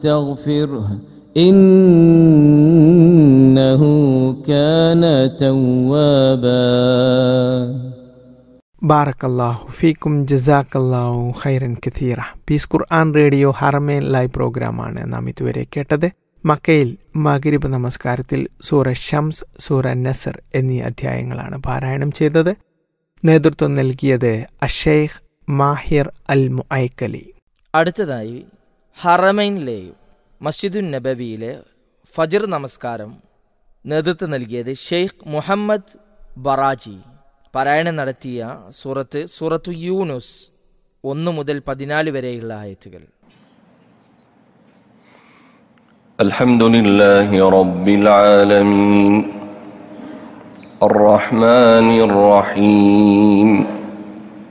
تغفره إنه كان توابا ബാറക്കല്ലാഹു ഫീക്കും ജസാക്കല്ലാഹു ഖൈറൻ കഥീറ peace Quran radio Haramain live പ്രോഗ്രാമാണ് നാം ഇതുവരെ കേട്ടത് മക്കയിൽ മകരിബ് നമസ്കാരത്തിൽ സൂറ ഷംസ് സൂറ നസർ എന്നീ അധ്യായങ്ങളാണ് പാരായണം ചെയ്തത് നേതൃത്വം നൽകിയത് അഷേഖ് മാഹിർ അൽ മുഐക്കലി അടുത്തതായി ഹറമൈനിലെയും മസ്ജിദുൻ നബവിയിലെ ഫജർ നമസ്കാരം നേതൃത്വം നൽകിയത് ഷെയ്ഖ് മുഹമ്മദ് ബറാജി പാരായണം നടത്തിയ സൂറത്ത് സൂറത്തു യൂനുസ് ഒന്ന് മുതൽ പതിനാല് വരെയുള്ള ആയത്തുകൾ الحمد لله رب العالمين الرحمن الرحيم